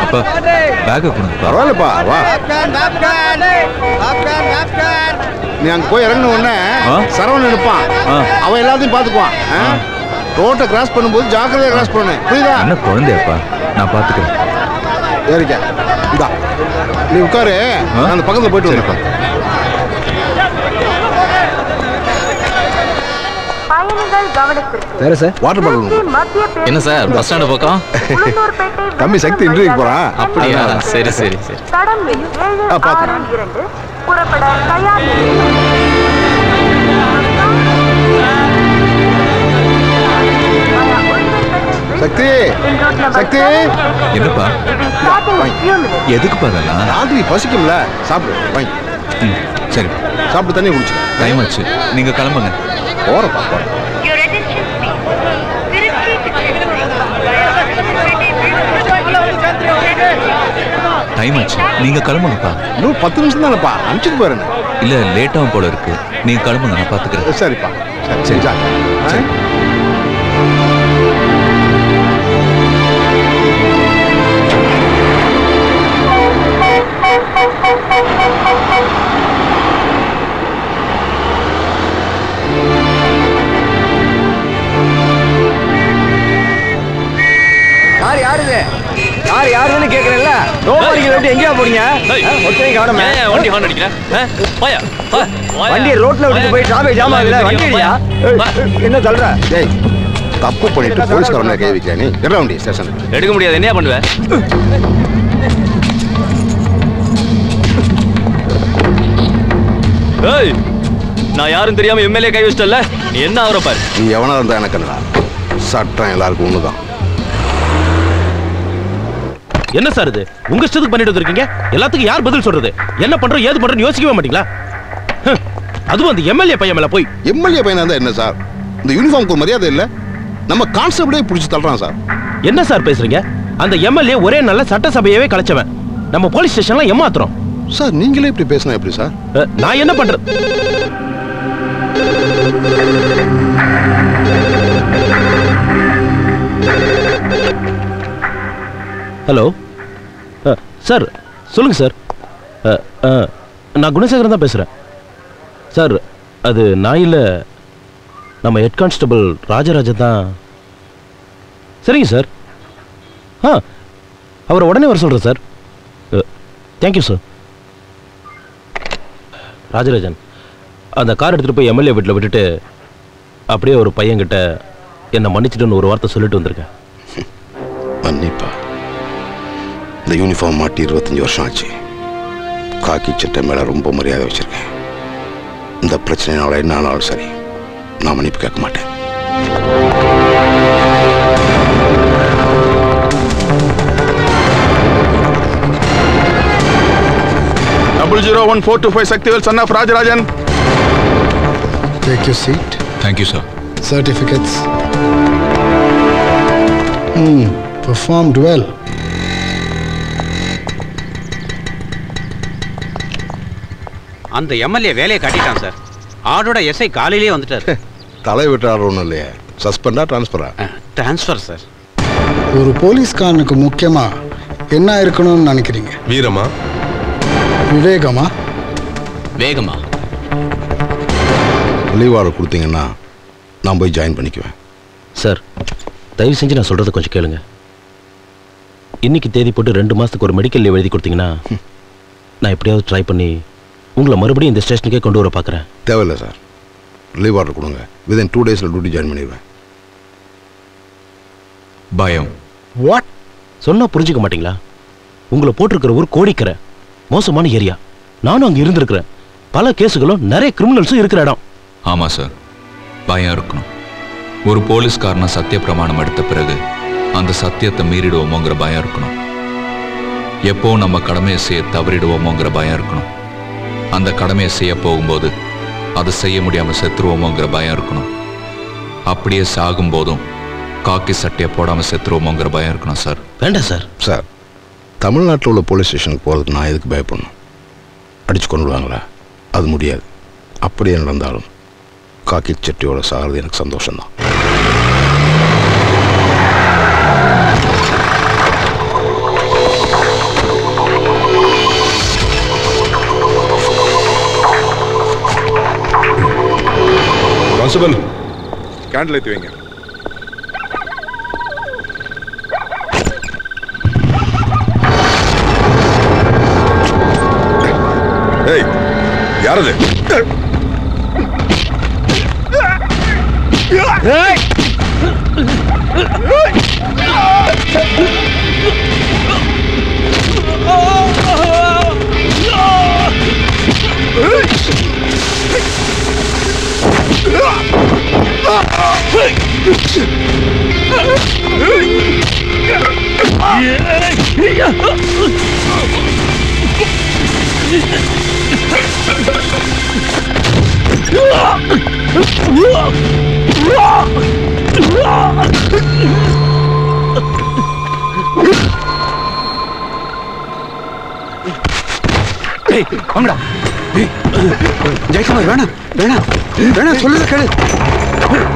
அப்பா பேக்கை கொடுங்க பரவாயில்லப்பா வா நீ அங்க போய் இறங்கின உடனே ஆ? சரவணன் இருப்பான் ஆ. அவன் எல்லாத்தையும் பார்த்துக்குவான் ஆ? ரோட்டை கிராஸ் பண்ணும்போது ஜாக்கிரதையா கிராஸ் பண்ணு புரியுதா என்ன குழந்தையாப்பா நான் பார்த்துக்கிறேன் ஏறிக்க இந்தா நீ உட்காரு நான் அந்த பக்கத்துல போயிட்டு வந்துருப்பேன் பயணிகள் கவனத்திற்கு வேற சார் வாட்டர் திருச்சி பாட்டில் மத்திய பேருந்து என்ன சார் பஸ் ஸ்டாண்டு பக்கம் உளுந்தூர்பேட்டை தம்பி சக்தி இன்டர்வியூக்கு போறான் அப்படியா சரி சரி சரி தடம் எண் ஏழு ஆ, பார்த்தேன். ஆறு இரண்டு புறப்பட தயார் நிலையில். சக்தி சக்தி என்னப்பா Starting in few minutes. எதுக்குப்பா அதெல்லாம் ராத்திரி பசிக்கும்ல சாப்பிடு வாங்கி ம் சரி சாப்பிட்டு தண்ணி குடிச்சு டைம் ஆச்சு நீங்க கிளம்புங்க போறப்பா போறேன் Your attention please. Trichy to Ulundurpet time ஆச்சு நீங்க கிளம்புங்கப்பா இன்னும் பத்து நிமிஷம் தானேப்பா அனுப்பிச்சிட்டு போறேன் இல்ல லேட்டாகும் போல இருக்கு நீங்க கிளம்புங்க நான் பாத்துக்கிறேன் சரிப்பா சரி சரி ஜா. சரி. யார் யாருது யார் யாருன்னு கேக்குறேன்ல நோ பார்க்கிங் விட்டு எங்கேயா போறீங்க ஒருத்தரையும் காணோமே ஏன் வண்டி ஹார்ன் அடிக்கிற ஆ? போயா போ. போயா. வண்டியை ரோட்ல விட்டு போய் டிராபிக் ஜாம் ஆகுதுல வண்டி இல்லையா என்ன சொல்ற டேய் தப்பு பண்ணிட்டு போலீஸ்காரனை கை வைக்கிற நீ எட வண்டி ஸ்டேஷனுக்கு எடுக்க முடியாது என்ன பண்ணுவ ஏய் நான் யாரும் தெரியாம எம்எல்ஏ கை வச்சிட்டல நீ என்ன ஆகுற பாரு நீ எவனா இருந்தா எனக்கு என்னடா சட்டம் எல்லாருக்கும் ஒண்ணுதான் என்ன சார் இது உங்க இஷ்டத்துக்கு பண்ணிட்டு வந்திருக்கீங்க எல்லாத்துக்கும் யார் பதில் சொல்றது என்ன பண்றோம் ஏது பண்றோம்னு யோசிக்கவே மாட்டீங்களா ஹம், அதுவும் அந்த எம்எல்ஏ பையன் மேல போய் எம்எல்ஏ பையனா இருந்தா என்ன சார் இந்த யூனிஃபார்முக்கு ஒரு மரியாதை இல்ல நம்ம கான்ஸ்டபிளே பிடிச்சி தள்ளுறான் சார் என்ன சார் பேசுறீங்க அந்த எம்எல்ஏ ஒரே நல்ல சட்டசபையவே கலைச்சவன் நம்ம போலீஸ் ஸ்டேஷன்ல ஏமாத்துறோம் சார் நீங்களே இப்படி பேசினா எப்படி சார் அஹ், நான் என்ன பண்றது ஹலோ அஹ், சார் சொல்லுங்க சார் அஹ், அஹ், நான் குணசேகரன் தான் பேசுறேன் சார் அது நான் இல்லை நம்ம ஹெட் கான்ஸ்டபிள் ராஜராஜன் தான் சரிங்க சார் ஆ அவரை உடனே வர சொல்கிறேன் சார் தேங்க்யூ சார் ராஜராஜன் அந்த கார் எடுத்துகிட்டு போய் எம்எல்ஏ வீட்டில் விட்டுட்டு அப்படியே ஒரு பையன்கிட்ட என்னை மன்னிச்சிட்டுன்னு ஒரு வார்த்தை சொல்லிட்டு வந்திருக்கேன் மன்னிப்பா இந்த யூனிஃபார்ம் மாட்டி இருபத்தஞ்சி வருஷம் ஆச்சு காக்கி சட்டை மேல ரொம்ப மரியாதை வச்சிருக்கேன் இந்த பிரச்சனைனால என்ன ஆனாலும் சரி நான் மன்னிப்பு கேட்க மாட்டேன் Double zero one four two five Saktivel, son of Rajarajan. Take your seat. Thank you sir Certificates. Hmm, performed well. அந்த எம்எல்ஏ வேலையை காட்டிட்டான் சார் ஆடோட எஸ்ஐ காலையிலேயே வந்துட்டார் தலை விட்டு ஆடுற ஒன்றும் இல்லையே சஸ்பெண்டா டிரான்ஸ்ஃபரா டிரான்ஸ்ஃபர் சார் ஒரு போலீஸ்காரனுக்கு முக்கியமா என்ன இருக்கணும்னு நினைக்கிறீங்க வீரமா விவேகமா வேகமா லீவ் ஆர்டர் கொடுத்தீங்கன்னா நான் போய் ஜாயின் பண்ணிக்குவேன் சார் தயவு செஞ்சு நான் சொல்கிறத கொஞ்சம் கேளுங்க இன்னைக்கு தேதி போட்டு ரெண்டு மாதத்துக்கு ஒரு மெடிக்கல் லீவ் எழுதி கொடுத்தீங்கன்னா நான் எப்படியாவது ட்ரை பண்ணி உங்களை மறுபடியும் இந்த ஸ்டேஷனுக்கே கொண்டு வர பார்க்குறேன் தேவையில்லை சார் லீவ் ஆர்டர் கொடுங்க வித்தின் டூ டேஸில் டியூட்டி ஜாயின் பண்ணிடுவேன் பயம் வாட் சொன்னால் புரிஞ்சுக்க மாட்டீங்களா உங்களை போட்டிருக்கிற ஊர் கோடிக்கரை மோசமான ஏரியா நானும் அங்கே இருந்திருக்கிறேன் பல கேஸுகளும் நிறைய கிரிமினல்ஸும் இருக்கிற இடம் ஆமா சார் பயம் இருக்கணும் ஒரு போலீஸ்காரனை சத்திய பிரமாணம் எடுத்த பிறகு அந்த சத்தியத்தை மீறிடுவோமோங்கிற பயம் இருக்கணும் எப்போ நம்ம கடமையை செய்ய தவறிடுவோமோங்கிற பயம் இருக்கணும் அந்த கடமையை செய்ய போகும்போது அதை செய்ய முடியாம செத்துருவோமோங்கிற பயம் இருக்கணும் அப்படியே சாகும் போதும் காக்கி சட்டையை போடாம செத்துருவோமோங்கிற பயம் இருக்கணும் சார் வேண்டாம் சார் சார் தமிழ்நாட்டில் உள்ள போலீஸ் ஸ்டேஷனுக்கு போகிறதுக்கு நான் எதுக்கு பயப்படணும் அடிச்சு கொண்டுடுவாங்களா அது முடியாது அப்படியே நடந்தாலும் காக்கி சட்டியோட சாகிறது எனக்கு சந்தோஷம்தான் கான்ஸ்டபிள் கேண்டில் ஏற்றி வைங்க ஏய் யாரது ஏய் வாங்கடா ஏய் ஜெயக்குமார் வேணாம் வேணாம் வேணாம் சொல்லுத கேளு